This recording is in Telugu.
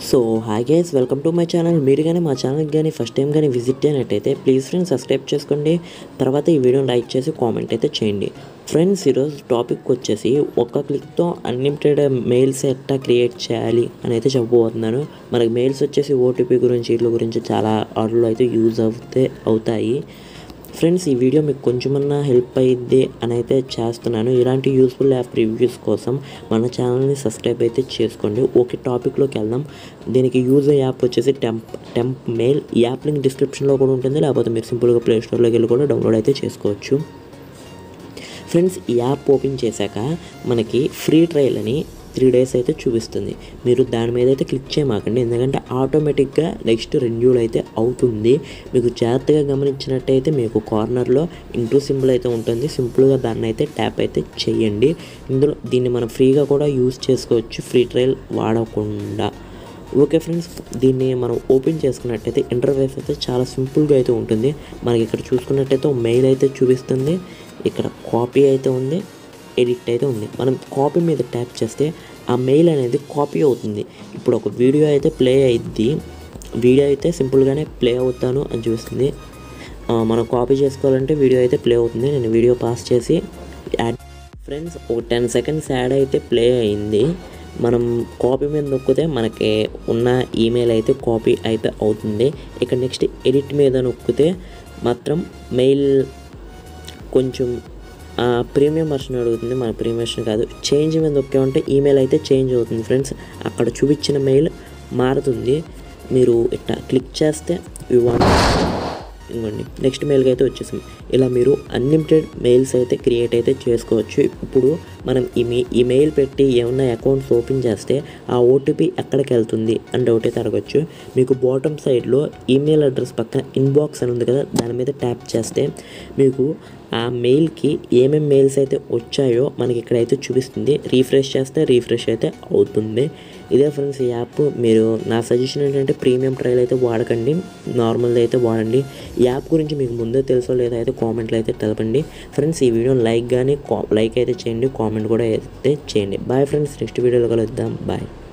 so hi guys welcome to my channel మీరు కానీ మా ఛానల్కి కానీ ఫస్ట్ టైం కానీ విజిట్ అయినట్టయితే ప్లీజ్ ఫ్రెండ్స్ సబ్స్క్రైబ్ చేసుకోండి తర్వాత ఈ వీడియోని లైక్ చేసి కామెంట్ అయితే చేయండి ఫ్రెండ్స్ ఈరోజు టాపిక్ వచ్చేసి ఒక్క క్లిక్తో అన్లిమిటెడ్ మెయిల్స్ ఎట్లా క్రియేట్ చేయాలి అని అయితే చెప్పబోతున్నాను మనకి మెయిల్స్ వచ్చేసి ఓటీపీ గురించి వీటి గురించి చాలా ఆర్డర్లు అయితే యూజ్ అవుతే అవుతాయి ఫ్రెండ్స్ ఈ వీడియో మీకు కొంచెమన్నా హెల్ప్ అయ్యిద్ది అని అయితే చేస్తున్నాను ఇలాంటి యూస్ఫుల్ యాప్ రివ్యూస్ కోసం మన ఛానల్ని సబ్స్క్రైబ్ అయితే చేసుకోండి ఓకే టాపిక్లోకి వెళ్దాం దీనికి యూజ్ అయ్యే యాప్ వచ్చేసి టెంప్ టెంప్ మెయిల్ ఈ యాప్ లింక్ డిస్క్రిప్షన్లో కూడా ఉంటుంది లేకపోతే మీరు సింపుల్గా ప్లే స్టోర్లోకి వెళ్ళి కూడా డౌన్లోడ్ అయితే చేసుకోవచ్చు ఫ్రెండ్స్ ఈ యాప్ ఓపెన్ చేశాక మనకి ఫ్రీ ట్రయల్ అని త్రీ డేస్ అయితే చూపిస్తుంది మీరు దాని మీద అయితే క్లిక్ చేయమాకండి ఎందుకంటే ఆటోమేటిక్గా నెక్స్ట్ రెన్యూల్ అయితే అవుతుంది మీకు జాగ్రత్తగా గమనించినట్టయితే మీకు కార్నర్లో ఇంటూ సింబల్ అయితే ఉంటుంది సింపుల్గా దాన్ని అయితే ట్యాప్ అయితే చేయండి ఇందులో దీన్ని మనం ఫ్రీగా కూడా యూస్ చేసుకోవచ్చు ఫ్రీ ట్రయల్ వాడకుండా ఓకే ఫ్రెండ్స్ దీన్ని మనం ఓపెన్ చేసుకున్నట్టయితే ఇంటర్ఫేస్ అయితే చాలా సింపుల్గా అయితే ఉంటుంది మనకి ఇక్కడ చూసుకున్నట్టయితే మెయిల్ అయితే చూపిస్తుంది ఇక్కడ కాపీ అయితే ఉంది ఎడిట్ అయితే ఉంది మనం కాపీ మీద ట్యాప్ చేస్తే ఆ మెయిల్ అనేది కాపీ అవుతుంది ఇప్పుడు ఒక వీడియో అయితే ప్లే అయ్యిద్ది వీడియో అయితే సింపుల్గానే ప్లే అవుతాను అని చూపిస్తుంది ఆ, మనం కాపీ చేసుకోవాలంటే వీడియో అయితే ప్లే అవుతుంది నేను వీడియో పాస్ చేసి యాడ్ ఫ్రెండ్స్ ఒక టెన్ సెకండ్స్ యాడ్ అయితే ప్లే అయింది మనం కాపీ మీద నొక్కితే మనకి ఉన్న ఈమెయిల్ అయితే కాపీ అయితే అవుతుంది ఇక నెక్స్ట్ ఎడిట్ మీద నొక్కితే మాత్రం మెయిల్ కొంచెం ప్రీమియం వర్షన్ అడుగుతుంది మన ప్రీమియం వర్షన్ కాదు చేంజ్ మీద నొక్కామంటే ఈమెయిల్ అయితే చేంజ్ అవుతుంది ఫ్రెండ్స్ అక్కడ చూపించిన మెయిల్ మారుతుంది మీరు ఇట్లా క్లిక్ చేస్తే యూ వాంట్ ఇవ్వండి నెక్స్ట్ మెయిల్కి అయితే వచ్చేసాం ఇలా మీరు అన్లిమిటెడ్ మెయిల్స్ అయితే క్రియేట్ అయితే చేసుకోవచ్చు ఇప్పుడు మనం ఈ మె ఈ మెయిల్ పెట్టి ఏమన్నా అకౌంట్స్ ఓపెన్ చేస్తే ఆ ఓటీపీ ఎక్కడికి వెళ్తుంది అని డౌట్ అయితే అడగచ్చు మీకు బాటమ్ సైడ్లో ఈమెయిల్ అడ్రస్ పక్కన ఇన్బాక్స్ అని ఉంది కదా దాని మీద ట్యాప్ చేస్తే మీకు ఆ మెయిల్కి ఏమేమి మెయిల్స్ అయితే వచ్చాయో మనకి ఇక్కడైతే చూపిస్తుంది రీఫ్రెష్ చేస్తే రీఫ్రెష్ అయితే అవుతుంది ఇదే ఫ్రెండ్స్ ఈ యాప్ మీరు నా సజెషన్ ఏంటంటే ప్రీమియం ట్రయల్ అయితే వాడకండి నార్మల్ది అయితే వాడండి ఈ యాప్ గురించి మీకు ముందే తెలుసో లేదా అయితే కామెంట్లో అయితే తెలపండి ఫ్రెండ్స్ ఈ వీడియోని లైక్ కానీ లైక్ అయితే చేయండి కామెంట్ కూడా అయితే చేయండి బాయ్ ఫ్రెండ్స్ నెక్స్ట్ వీడియోలో కలుద్దాం బాయ్